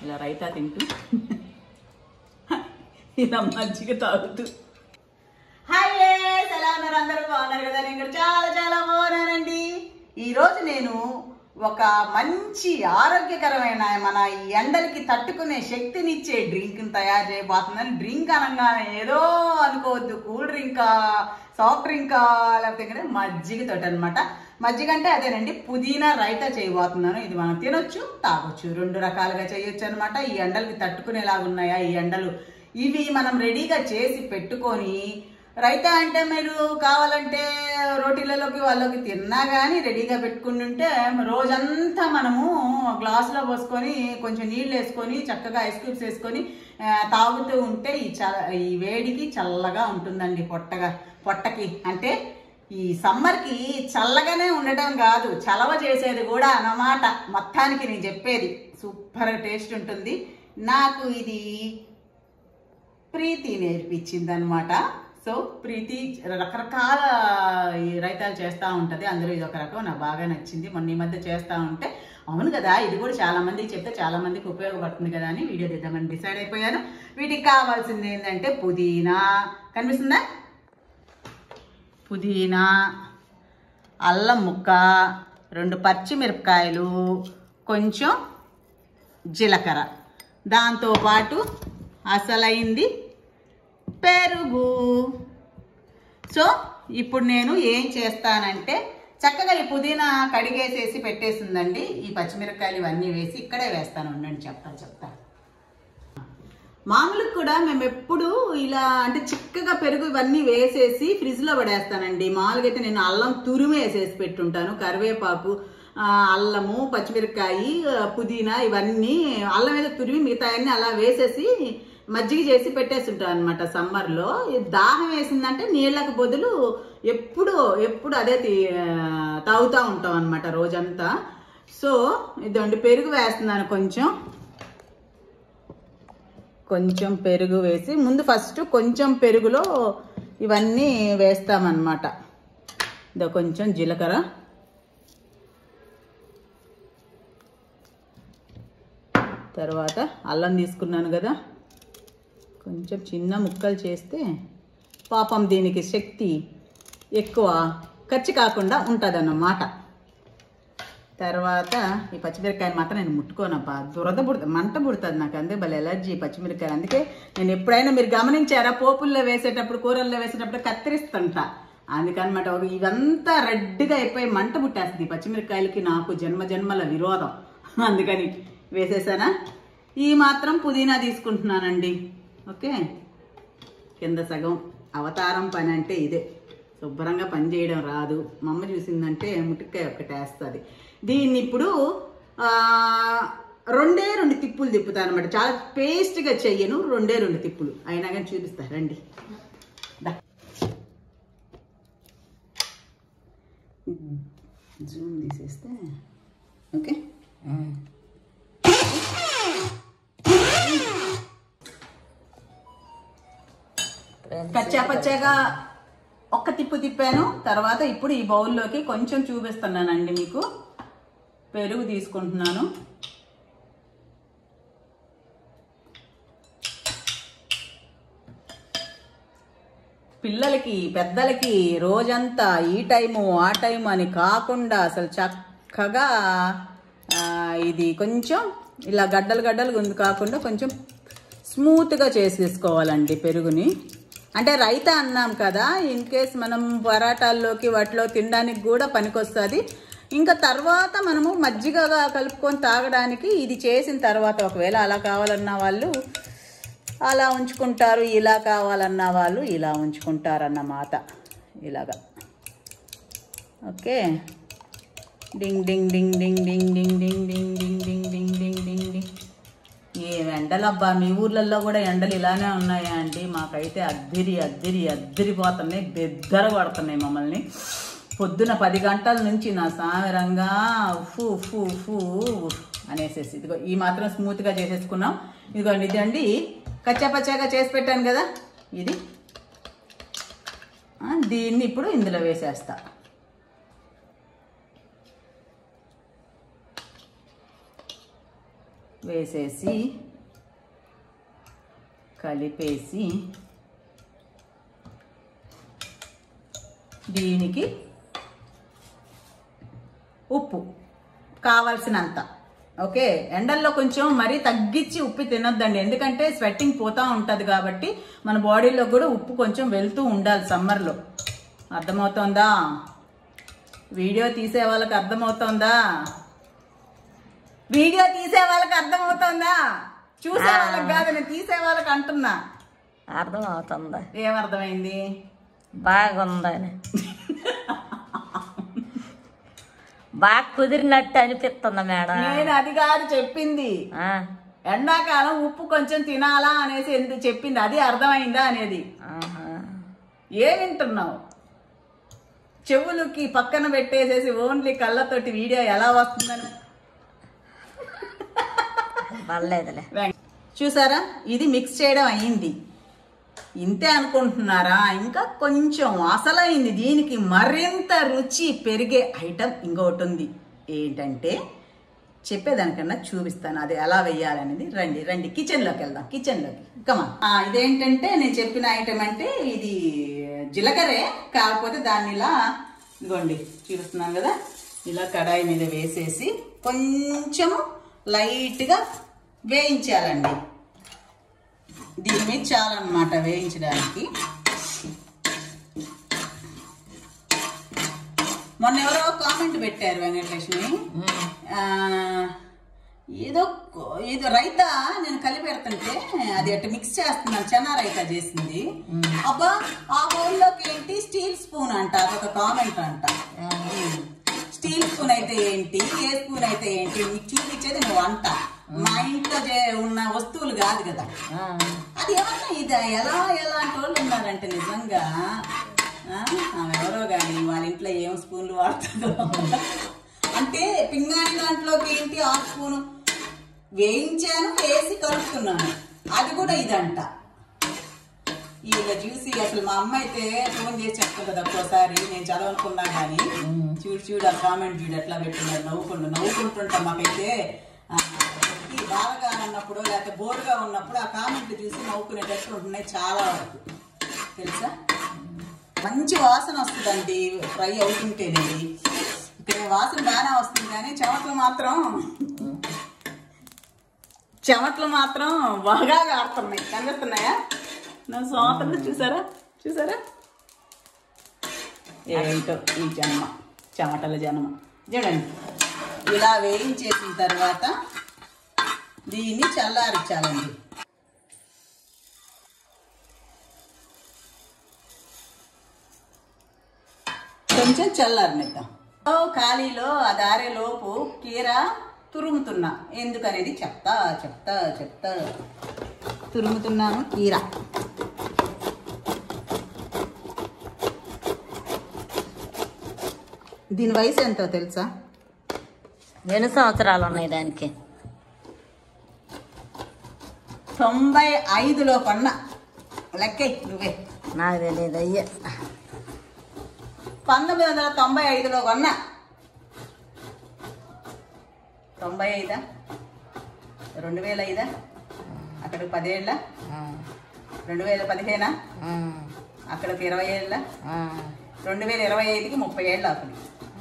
ఇలా రైతా తింటూ ఇలా మజ్జిగ తాగుతూ హాయ్ ఎలా ఉన్నారు అందరూ బాగున్నారు కదా నేను కూడా చాలా చాలా బాగున్నానండి ఈరోజు నేను ఒక మంచి ఆరోగ్యకరమైన మన ఈ ఎండలకి తట్టుకునే శక్తినిచ్చే డ్రింక్ని తయారు చేయబోతున్నాను డ్రింక్ అనగానే ఏదో అనుకోవద్దు కూల్ డ్రింకా సాఫ్ట్ డ్రింకా లేకపోతే ఇంకా మజ్జిగతోటి అనమాట మజ్జిగ అంటే అదేనండి పుదీనా రైతా చేయబోతున్నాను ఇది మనం తినొచ్చు తాగొచ్చు రెండు రకాలుగా చేయొచ్చు అనమాట ఈ ఎండలకి తట్టుకునేలాగా ఉన్నాయా ఈ ఎండలు ఇవి మనం రెడీగా చేసి పెట్టుకొని రైతా అంటే మీరు కావాలంటే రోటీలలోకి వాళ్ళకి తిన్నా కానీ రెడీగా పెట్టుకుని ఉంటే రోజంతా మనము గ్లాసులో పోసుకొని కొంచెం నీళ్ళు వేసుకొని చక్కగా ఐస్ క్యూబ్స్ వేసుకొని ఆ, తాగుతూ ఉంటే ఈ చ ఈ వేడికి చల్లగా ఉంటుందండి పొట్టగా పొట్టకి అంటే ఈ సమ్మర్కి చల్లగానే ఉండటం కాదు చలవ చేసేది కూడా అన్నమాట మొత్తానికి నేను చెప్పేది సూపర్ టేస్ట్ ఉంటుంది నాకు ఇది ప్రీతి నేర్పించింది అనమాట సో ప్రీతి రకరకాల ఈ రైతాలు చేస్తూ ఉంటుంది అందులో ఇది ఒక రకం నాకు బాగా నచ్చింది మొన్న ఈ మధ్య చేస్తూ ఉంటే అవును కదా ఇది కూడా చాలా మందికి చెప్తే చాలా మందికి ఉపయోగపడుతుంది కదా అని వీడియో తీద్దామని డిసైడ్ అయిపోయాను వీటికి కావాల్సింది ఏంటంటే పుదీనా కనిపిస్తుందా పుదీనా అల్లం ముక్క రెండు పచ్చిమిరపకాయలు కొంచెం జీలకర్ర దాంతోపాటు అసలైంది పెరుగు సో ఇప్పుడు నేను ఏం చేస్తానంటే చక్కగా ఈ పుదీనా కడిగేసేసి పెట్టేసిందండి ఈ పచ్చిమిరపకాయలు ఇవన్నీ వేసి ఇక్కడే వేస్తాను ఉండండి చెప్తా చెప్తా మామూలుగా కూడా మేము ఎప్పుడు ఇలా అంటే చిక్కగా పెరుగు ఇవన్నీ వేసేసి ఫ్రిడ్జ్ లో పడేస్తానండి మామూలుగా అయితే నేను అల్లం తురుము వేసేసి పెట్టుంటాను కరివేపాకు ఆ, అల్లము పచ్చిమిరపకాయ ఆ, పుదీనా ఇవన్నీ అల్లం మీద తురిమి మిగతా అన్ని అలా వేసేసి మజ్జిగ చేసి పెట్టేస్తుంటాను అనమాట సమ్మర్లో దాహం వేసిందంటే నీళ్ళకు బదులు ఎప్పుడు ఎప్పుడు అదే తీ- ఆ, తాగుతూ ఉంటాం అనమాట రోజంతా సో ఇదండి పెరుగు వేస్తున్నాను కొంచెం కొంచెం పెరుగు వేసి ముందు ఫస్ట్ కొంచెం పెరుగులో ఇవన్నీ వేస్తామన్నమాట ఇదో కొంచెం జీలకర్ర తర్వాత అల్లం తీసుకున్నాను కదా కొంచెం చిన్న ముక్కలు చేస్తే పాపం దీనికి శక్తి ఎక్కువ ఖర్చు కాకుండా ఉంటుందన్నమాట తర్వాత ఈ పచ్చిమిరపకాయలు మాత్రం నేను ముట్టుకోనప్పా దురద పుడుతుంది మంట పుడుతుంది నాకు అందుకే భలే ఎలర్జీ పచ్చిమిరపకాయ అందుకే నేను ఎప్పుడైనా మీరు గమనించారా పోపుల్లో వేసేటప్పుడు కూరల్లో వేసేటప్పుడు కత్తిరిస్తుంటా అందుకనమాట ఒక ఇదంతా రెడ్గా అయిపోయి మంట పుట్టేస్తుంది ఈ పచ్చిమిరపకాయలకి నాకు జన్మ జన్మల విరోధం అందుకని వేసేసానా ఈ మాత్రం పుదీనా తీసుకుంటున్నానండి ఓకే కింద సగం అవతారం పని అంటే ఇదే శుభ్రంగా పని చేయడం రాదు మా అమ్మ చూసిందంటే ముటిక్కాయ ఒక్కటి వేస్తుంది దీన్ని ఇప్పుడు ఆ, రెండే రెండు తిప్పులు తిప్పుతాను అనమాట చాలా పేస్ట్గా చెయ్యను రెండే రెండు తిప్పులు అయినా కానీ చూపిస్తా రండి దా. జూమ్ తీసేస్తే ఓకే కచ్చా పచ్చాగా ఒక్క తిప్పు తిప్పాను తర్వాత ఇప్పుడు ఈ బౌల్లోకి కొంచెం చూపిస్తున్నానండి మీకు పెరుగు తీసుకుంటున్నాను పిల్లలకి పెద్దలకి రోజంతా ఈ టైము ఆ టైము అని కాకుండా అసలు చక్కగా ఆ, ఇది కొంచెం ఇలా గడ్డలు గడ్డలు ఉంది కాకుండా కొంచెం స్మూత్గా చేసేసుకోవాలండి పెరుగుని అంటే రైతా అన్నాం కదా ఇన్ కేస్ మనం పరాటాల్లోకి వాటిలో తినడానికి కూడా పనికొస్తుంది ఇంకా తర్వాత మనము మజ్జిగగా కలుపుకొని తాగడానికి ఇది చేసిన తర్వాత ఒకవేళ అలా కావాలన్న వాళ్ళు అలా ఉంచుకుంటారు ఇలా కావాలన్న వాళ్ళు ఇలా ఉంచుకుంటారన్నమాట ఇలాగా ఓకే డింగ్ డింగ్ డింగ్ డింగ్ డింగ్ డింగ్ డింగ్ డింగ్ డింగ్ డింగ్ డింగ్ డింగ్ డింగ్ డింగ్ ఏ ఎండలబ్బా మీ ఊర్లలో కూడా ఎండలు ఇలానే ఉన్నాయా అండి మాకైతే అద్దిరి అద్దిరి అద్దిరిపోతున్నాయి బెద్దర పడుతున్నాయి మమ్మల్ని పొద్దున పది గంటల నుంచి నా సామిరంగా ఉఫు ఉఫు ఉఫు అనేసేసి ఇదిగో ఈ మాత్రం స్మూత్గా చేసేసుకున్నాం ఇదిగోండి ఇదండి కచ్చా పచ్చాగా చేసి పెట్టాను కదా ఇది ఆ, దీన్ని ఇప్పుడు ఇందులో వేసేస్తా వేసేసి కలిపేసి దీనికి ఉప్పు కావాల్సినంత ఓకే ఎండల్లో కొంచెం మరీ తగ్గించి ఉప్పు తినొద్దండి ఎందుకంటే స్వెట్టింగ్ పోతా ఉంటుంది కాబట్టి మన బాడీలో కూడా ఉప్పు కొంచెం వెళ్తూ ఉండాలి సమ్మర్లో అర్థమవుతోందా వీడియో తీసే వాళ్ళకి అర్థమవుతోందా వీడియో తీసే వాళ్ళకి అర్థమవుతోందా చూసే వాళ్ళకి కాదు నేను తీసే వాళ్ళకి అంటున్నా అర్థం అవుతుంది ఏమర్థమైంది బాగుందని బాగా కుదిరినట్టు అనిపిస్తుంది మేడం నేను అది కాదు చెప్పింది ఆ, ఎండాకాలం ఉప్పు కొంచెం తినాలా అనేసి ఎందుకు చెప్పింది అది అర్థమైందా అనేది ఆహా. ఏం వింటున్నావు చెవులకి పక్కన పెట్టేసేసి ఓన్లీ కళ్ళతోటి వీడియో ఎలా వస్తుందని పర్లేదులే చూసారా ఇది మిక్స్ చేయడం అయ్యింది ఇంతే అనుకుంటున్నారా ఇంకా కొంచెం అసలైంది దీనికి మరింత రుచి పెరిగే ఐటమ్ ఇంకొకటి ఉంది ఏంటంటే చెప్పేదానికన్నా చూపిస్తాను అది ఎలా వెయ్యాలనేది రండి రండి కిచెన్లోకి వెళ్దాం కిచెన్లోకి కమా ఇదేంటంటే నేను చెప్పిన ఐటమ్ అంటే ఇది జీలకర్రే కాకపోతే దాన్ని ఇలా ఇదిగోండి చూపిస్తున్నాను కదా ఇలా కడాయి మీద వేసేసి కొంచెము లైట్గా వేయించాలండి దీని మీద చాలన్నమాట వేయించడానికి మొన్న ఎవరో కామెంట్ పెట్టారు వెంకటలక్ష్మి ఆ, ఏదో కో- ఏదో రైతా నేను కలిపి పెడుతుంటే అది అట్లా మిక్స్ చేస్తున్నాను చెన్నా రైతా చేసింది అబ్బా ఆ బౌల్లోకి ఏంటి స్టీల్ స్పూన్ అంట అదొక కామెంట్ అంట స్టీల్ స్పూన్ అయితే ఏంటి ఏ స్పూన్ అయితే ఏంటి నీకు చూపించేది నువ్వు వంట మా ఇంట్లో చే- ఉన్న వస్తువులు కాదు కదా ఆ, అది ఏమన్నా ఇది ఎలా ఎలాంటి వాళ్ళు ఉన్నారంటే నిజంగా ఆ, ఆమె ఎవరో కానీ వాళ్ళ ఇంట్లో ఏం స్పూన్లు వాడుతుందో అంటే పింగాణి దాంట్లోకి ఏంటి ఆ స్పూను వేయించాను వేసి కలుపుతున్నాను అది కూడా ఇదంట వీళ్ళ చూసి అసలు మా అమ్మ అయితే ఫోన్ చేసి చెప్తుంది కదా ఒక్కోసారి నేను చదవనుకున్నా కానీ చూడు చూడు ఆ కామెంట్ చూడు ఎట్లా పెట్టినారు నవ్వుకుంటూ నవ్వుకుంటుంటాం మాకైతే ఆ, ఈ బాధగా ఉన్నప్పుడు లేకపోతే బోర్గా ఉన్నప్పుడు ఆ కామెంట్ చూసి నవ్వుకునేటట్టు ఉంటున్నాయి చాలా వరకు తెలుసా మంచి వాసన వస్తుందండి ఫ్రై అవుతుంటేనేది ఇక్కడ వాసన బాగానే వస్తుంది కానీ చెమటలు మాత్రం చెమటలు మాత్రం బాగా కారుతున్నాయి కనిపిస్తున్నాయా నా సోతలు చూసారా చూసారా ఏంటో ఈ జన్మ చెమటల జన్మ చూడండి ఇలా వేయించేసిన తర్వాత దీన్ని చల్లారించాలండి కొంచెం చల్లారనిద్దాం ఓ ఖాళీలో ఆ దారే లోపు కీర తురుముతున్నా ఎందుకనేది చెప్తా చెప్తా చెప్తా తురుముతున్నాను కీర దీని వయసు ఎంతో తెలుసా ఎన్ని సంవత్సరాలు ఉన్నాయి దానికి తొంభై ఐదులో కొన్న లెక్కే నువ్వే నాకు తెలియదు అయ్యే పంతొమ్మిది వందల తొంభై ఐదులో కొన్న తొంభై ఐదా రెండు వేల ఐదా అక్కడికి పదేళ్ళ రెండు వేల పదిహేనా అక్కడికి ఇరవై ఏళ్ళ రెండు వేల ఇరవై ఐదుకి ముప్పై ఏళ్ళు అవుతుంది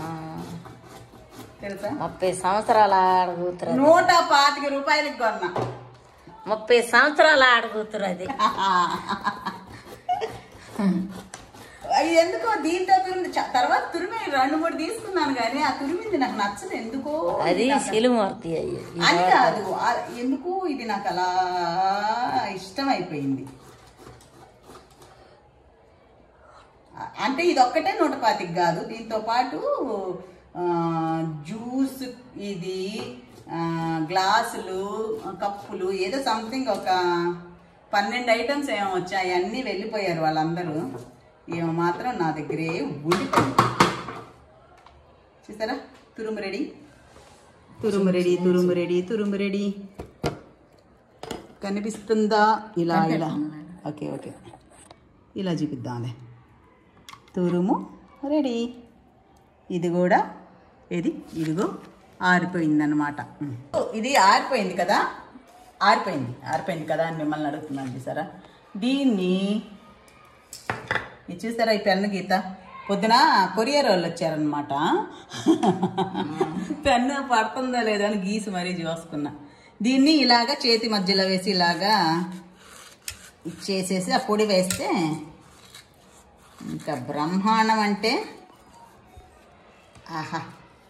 తెలుసా ముప్పై సంవత్సరాల ఆడకూతురు అది. నూట పాతిక రూపాయలకి కొన్నా ముప్పై సంవత్సరాల ఆడకూతురు అది అది ఎందుకో దీంతో తురిమి చ- తర్వాత తురిమి రెండు మూడు తీసుకున్నాను కానీ ఆ తురిమింది నాకు నచ్చదు ఎందుకో అది నాకు- శిలుమూర్తి అయ్యి అని కాదు ఆ- ఎందుకు ఇది నాకు అలా ఇష్టం అయిపోయింది ఆ- అంటే ఇది ఒక్కటే నూట పాతికి కాదు దీంతో పాటు ఆ, జ్యూస్ ఇది ఆ, గ్లాసులు ఆ, కప్పులు ఏదో సంథింగ్ ఒక పన్నెండు ఐటమ్స్ ఏమో వచ్చాయి అన్నీ వెళ్ళిపోయారు వాళ్ళందరూ ఏమో మాత్రం నా దగ్గరే ఉండిపోయింది చూసారా తురుము రెడీ తురుము రెడీ తురుము రెడీ తురుము రెడీ కనిపిస్తుందా ఇలా ఇలా ఓకే ఓకే ఇలా చూపిద్దాంలే తురుము రెడీ ఇది కూడా ఇది ఇదిగో ఆరిపోయింది అనమాట ఇది ఆరిపోయింది కదా ఆరిపోయింది ఆరిపోయింది కదా అని మిమ్మల్ని అడుగుతున్నాను చూసారా దీన్ని ఇది చూసారా ఈ పెన్ను గీత పొద్దున కొరియర్ వాళ్ళు వచ్చారనమాట పెన్ను పడుతుందో లేదో అని గీసి మరీ చూసుకున్నా దీన్ని ఇలాగా చేతి మధ్యలో వేసి ఇలాగా ఇచ్చేసేసి ఆ పొడి వేస్తే ఇంకా బ్రహ్మాండం అంటే ఆహా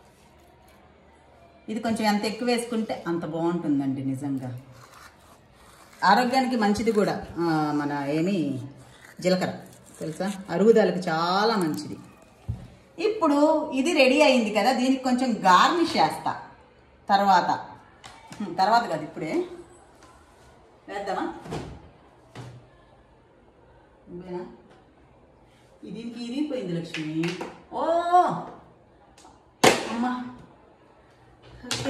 ఇది కొంచెం ఎంత ఎక్కువ వేసుకుంటే అంత బాగుంటుందండి నిజంగా ఆరోగ్యానికి మంచిది కూడా ఆ, మన ఏమి జీలకర్ర తెలుసా అరుగుదలకి చాలా మంచిది ఇప్పుడు ఇది రెడీ అయింది కదా దీనికి కొంచెం గార్నిష్ చేస్తా తర్వాత హ్మ్, తర్వాత కదా ఇప్పుడే వేద్దామా ఇంతేనా? ఇది దీనికి ఇరిగిపోయింది లక్ష్మి ఓ అమ్మా ఓకే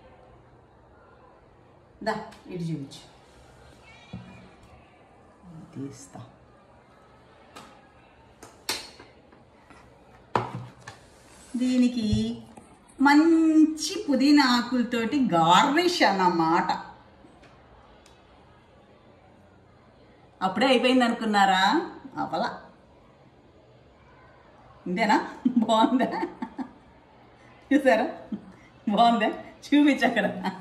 దా ఇటు చూపించు తీస్తా దీనికి మంచి పుదీనా ఆకులతోటి గార్నిష్ అన్నమాట అప్పుడే అయిపోయింది అనుకున్నారా అవలా ఇంతేనా బాగుందా చూసారా బాగుందా చూపించు అక్కడ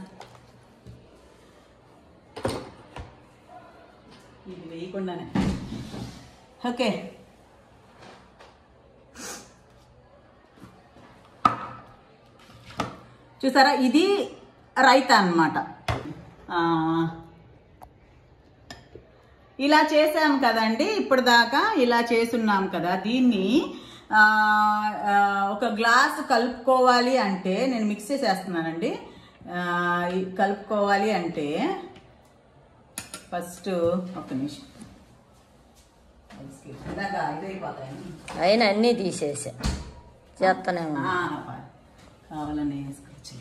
ఇది వేయకుండానే ఓకే చూసారా ఇది రైతా అన్నమాట ఆ, ఇలా చేసాం కదండి ఇప్పుడు దాకా ఇలా చేసున్నాం కదా దీన్ని ఆ, ఆ, ఒక గ్లాస్ కలుపుకోవాలి అంటే నేను మిక్స్ చేసేస్తున్నానండి ఆ, ఈ కలుపుకోవాలి అంటే ఫస్ట్ ఒక నిమిషం ఇందాక ఇదైపోతాయని అయినా అన్నీ తీసేసా చేస్తూనే ఉన్నా ఆ, పా- కావాలని వేసుకోవచ్చులే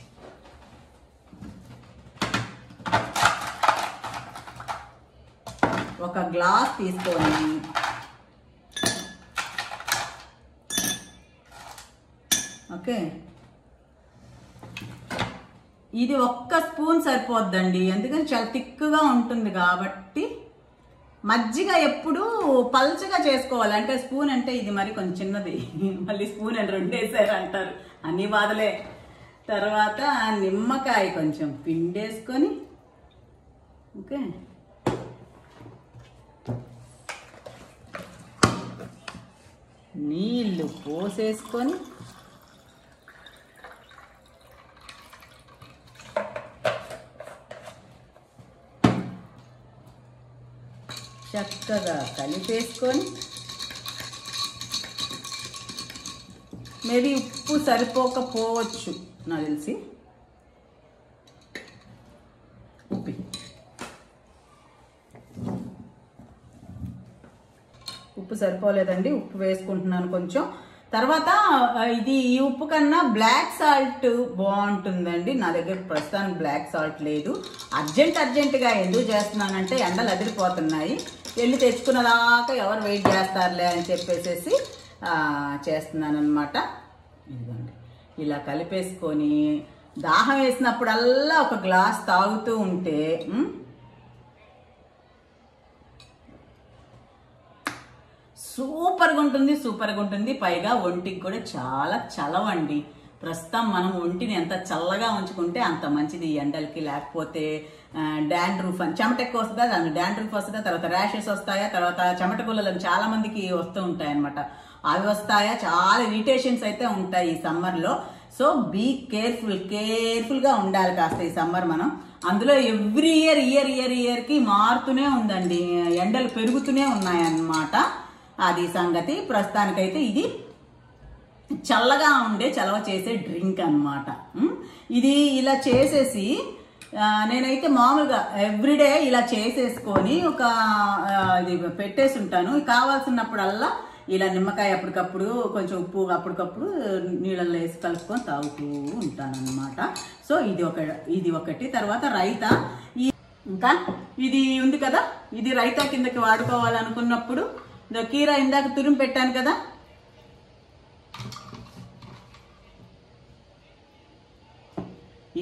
ఒక గ్లాస్ తీసుకొని ఓకే ఇది ఒక్క స్పూన్ సరిపోద్దండి ఎందుకంటే చాలా తిక్కుగా ఉంటుంది కాబట్టి మజ్జిగ ఎప్పుడు పల్చగా చేసుకోవాలి అంటే స్పూన్ అంటే ఇది మరి కొంచెం చిన్నది మళ్ళీ స్పూన్ అని రెండు వేసారు అంటారు అన్ని బాధలే తర్వాత నిమ్మకాయ కొంచెం పిండేసుకొని ఓకే నీళ్ళు పోసేసుకొని చక్కగా కలిపేసుకొని మేబీ ఉప్పు సరిపోకపోవచ్చు నాకు తెలిసి ఉప్పి ఉప్పు సరిపోలేదండి ఉప్పు వేసుకుంటున్నాను కొంచెం తర్వాత ఆ, ఇది ఈ ఉప్పు కన్నా బ్లాక్ సాల్ట్ బాగుంటుందండి నా దగ్గర ప్రస్తుతానికి బ్లాక్ సాల్ట్ లేదు అర్జెంట్ అర్జెంటుగా ఎందుకు చేస్తున్నానంటే ఎండలు అదిరిపోతున్నాయి వెళ్ళి తెచ్చుకున్నదాకా ఎవరు వెయిట్ చేస్తారులే అని చెప్పేసేసి ఆ, చేస్తున్నాను అనమాట ఇదిగోండి ఇలా కలిపేసుకొని దాహం వేసినప్పుడల్లా ఒక గ్లాస్ తాగుతూ ఉంటే ఉమ్, సూపర్గా ఉంటుంది సూపర్గా ఉంటుంది పైగా ఒంటికి కూడా చాలా చలవండి ప్రస్తుతం మనం ఒంటిని ఎంత చల్లగా ఉంచుకుంటే అంత మంచిది ఈ ఎండలకి లేకపోతే డాండ్రూఫ్ అని చెమట ఎక్కువ వస్తుందా దాని డాండ్రూఫ్ వస్తుందా తర్వాత ర్యాషెస్ వస్తాయా తర్వాత చెమట గుల్లలు చాలా మందికి వస్తూ ఉంటాయి అనమాట అవి వస్తాయా చాలా ఇరిటేషన్స్ అయితే ఉంటాయి ఈ సమ్మర్లో సో బీ కేర్ఫుల్ కేర్ఫుల్గా ఉండాలి కాస్త ఈ సమ్మర్ మనం అందులో ఎవ్రీ ఇయర్ ఇయర్ ఇయర్ ఇయర్కి మారుతూనే ఉందండి ఎండలు పెరుగుతూనే ఉన్నాయన్నమాట అది సంగతి ప్రస్తుతానికైతే ఇది చల్లగా ఉండే చలవ చేసే డ్రింక్ అనమాట ఇది ఇలా చేసేసి ఆ, నేనైతే మామూలుగా ఎవ్రీడే ఇలా చేసేసుకొని ఒక ఆ, ఇది పెట్టేసి ఉంటాను కావాల్సినప్పుడల్లా ఇలా నిమ్మకాయ అప్పటికప్పుడు కొంచెం ఉప్పు అప్పటికప్పుడు నీళ్ళల్లో వేసి కలుపుకొని తాగుతూ ఉంటాను అనమాట సో ఇది ఒక ఇది ఒకటి తర్వాత రైతా ఈ ఇంకా ఇది ఉంది కదా ఇది రైతా కిందకి వాడుకోవాలనుకున్నప్పుడు ఇదో కీరా ఇందాక తురిమి పెట్టాను కదా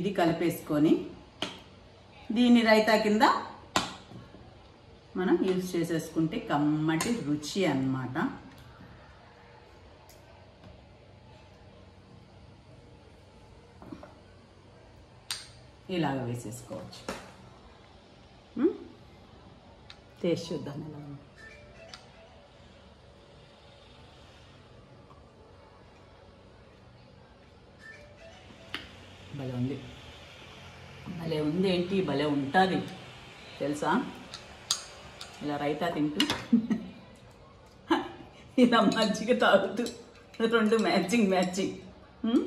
ఇది కలిపేసుకొని దీన్ని రైతా కింద మనం యూజ్ చేసేసుకుంటే కమ్మటి రుచి అన్నమాట ఇలాగ వేసేసుకోవచ్చు ఉమ్? టేస్ట్ చూద్దాం ఎలా ఉంది భలే ఉంది భలే ఉంది ఏంటి భలే ఉంటుంది తెలుసా ఇలా రైతా తింటూ ఇలా మజ్జిగ తాగుతూ రెండు మ్యాచింగ్ మ్యాచింగ్ ఉమ్?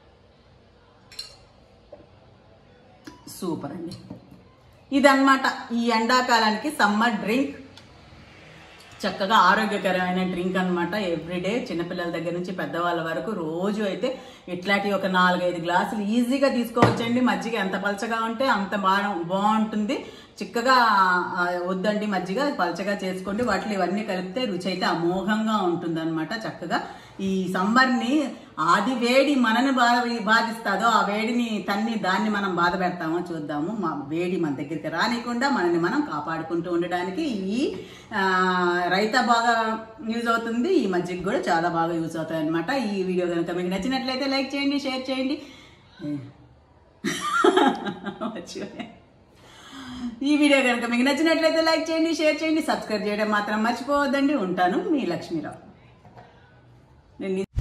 సూపర్ అండి ఇదన్నమాట ఈ ఎండాకాలానికి సమ్మర్ డ్రింక్ చక్కగా ఆరోగ్యకరమైన డ్రింక్ అనమాట ఎవ్రీడే చిన్నపిల్లల దగ్గర నుంచి పెద్దవాళ్ళ వరకు రోజు అయితే ఇట్లాంటి ఒక నాలుగైదు గ్లాసులు ఈజీగా తీసుకోవచ్చండి మజ్జిగ ఎంత పలచగా ఉంటే అంత బాగా బాగుంటుంది చిక్కగా ఆ, వద్దండి మజ్జిగ పలచగా చేసుకోండి వాటిలో ఇవన్నీ కలిపితే రుచి అయితే అమోఘంగా ఉంటుంది చక్కగా ఈ సమ్మర్ని ఆది వేడి మనని బాధ బాధిస్తుందో ఆ వేడిని తన్ని దాన్ని మనం బాధ పెడతామో చూద్దాము మా వేడి మన దగ్గరికి రానికుండా మనని మనం కాపాడుకుంటూ ఉండడానికి ఈ ఆ, రైతా బాగా యూజ్ అవుతుంది ఈ మజ్జిగ కూడా చాలా బాగా యూజ్ అవుతాయి అనమాట ఈ వీడియో కనుక మీకు నచ్చినట్లయితే లైక్ చేయండి షేర్ చేయండి మర్చిపోయా. ఈ వీడియో కనుక మీకు నచ్చినట్లయితే లైక్ చేయండి షేర్ చేయండి సబ్స్క్రైబ్ చేయడం మాత్రం మర్చిపోవద్దండి ఉంటాను మీ లక్ష్మీరావు నేను